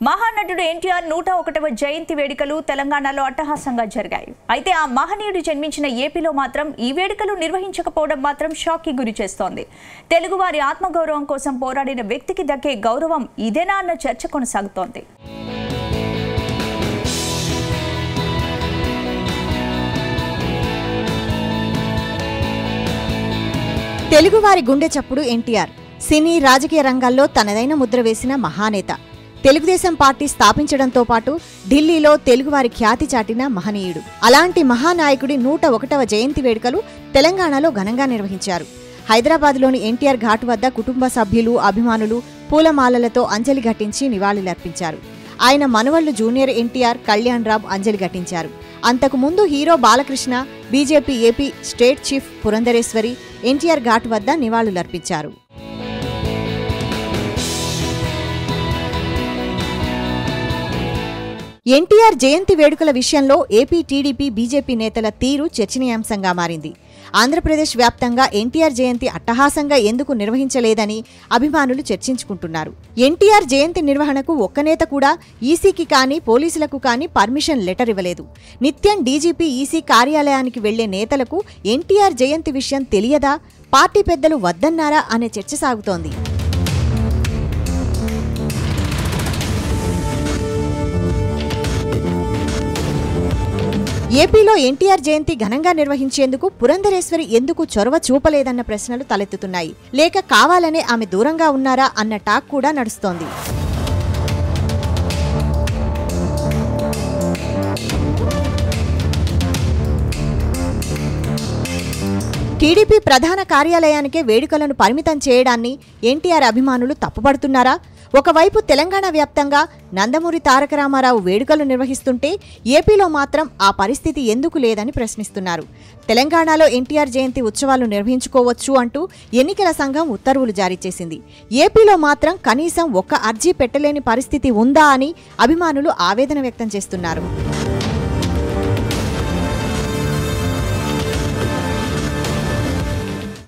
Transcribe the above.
మహానటుడు ఎన్టీఆర్ నూట ఒకటవ జయంతి వేడుకలు తెలంగాణలో అట్టహాసంగా జరిగాయి అయితే ఆ మహనీయుడు జన్మించిన ఏపీలో మాత్రం ఈ వేడుకలు నిర్వహించకపోవడం మాత్రం షాక్కి గురి చేస్తోంది తెలుగువారి ఆత్మగౌరవం కోసం పోరాడిన వ్యక్తికి దక్కే గౌరవం ఇదేనా అన్న చర్చ కొనసాగుతోంది తెలుగువారి గుండె చప్పుడు ఎన్టీఆర్ సినీ రాజకీయ రంగాల్లో తనదైన ముద్ర వేసిన మహానేత తెలుగుదేశం పార్టీ స్థాపించడంతో పాటు ఢిల్లీలో తెలుగువారి ఖ్యాతి చాటిన మహనీయుడు అలాంటి మహానాయకుడి నూట ఒకటవ జయంతి వేడుకలు తెలంగాణలో ఘనంగా నిర్వహించారు హైదరాబాద్లోని ఎన్టీఆర్ ఘాట్ వద్ద కుటుంబ సభ్యులు అభిమానులు పూలమాలలతో అంజలి ఘటించి నివాళులర్పించారు ఆయన మనవళ్లు జూనియర్ ఎన్టీఆర్ కళ్యాణ్ రామ్ అంజలి ఘటించారు అంతకుముందు hero Balakrishna BJP AP state chief Purandeswari NTR Ghat వద్ద నివాళులర్పించారు ఎన్టీఆర్ జయంతి వేడుకల విషయంలో ఏపీ టీడీపీ బీజేపీ నేతల తీరు చర్చనీయాంశంగా మారింది ఆంధ్రప్రదేశ్ వ్యాప్తంగా ఎన్టీఆర్ జయంతి అట్టహాసంగా ఎందుకు నిర్వహించలేదని అభిమానులు చర్చించుకుంటున్నారు ఎన్టీఆర్ జయంతి నిర్వహణకు ఒక్క నేత కూడా ఈసీకి కానీ పోలీసులకు కానీ పర్మిషన్ లెటర్ ఇవ్వలేదు నిత్యం డీజీపీ ఈసీ కార్యాలయానికి వెళ్లే నేతలకు ఎన్టీఆర్ జయంతి విషయం తెలియదా పార్టీ పెద్దలు వద్దన్నారా అనే చర్చ సాగుతోంది ఏపీలో ఎన్టీఆర్ జయంతి ఘనంగా నిర్వహించేందుకు పురంధరేశ్వరి ఎందుకు చొరవ చూపలేదన్న ప్రశ్నలు తలెత్తుతున్నాయి లేక కావాలనే ఆమె దూరంగా ఉన్నారా అన్న టాక్ కూడా నడుస్తోంది టీడీపీ ప్రధాన కార్యాలయానికే వేడుకలను పరిమితం చేయడాన్ని ఎన్టీఆర్ అభిమానులు తప్పుపడుతున్నారా ఒకవైపు తెలంగాణ వ్యాప్తంగా నందమూరి తారక రామారావు వేడుకలు నిర్వహిస్తుంటే ఏపీలో మాత్రం ఆ పరిస్థితి ఎందుకు లేదని ప్రశ్నిస్తున్నారు తెలంగాణలో ఎన్టీఆర్ జయంతి ఉత్సవాలు నిర్వహించుకోవచ్చు అంటూ ఎన్నికల సంఘం ఉత్తర్వులు జారీ చేసింది ఏపీలో మాత్రం కనీసం ఒక్క అర్జీ పెట్టలేని పరిస్థితి ఉందా అని అభిమానులు ఆవేదన వ్యక్తం చేస్తున్నారు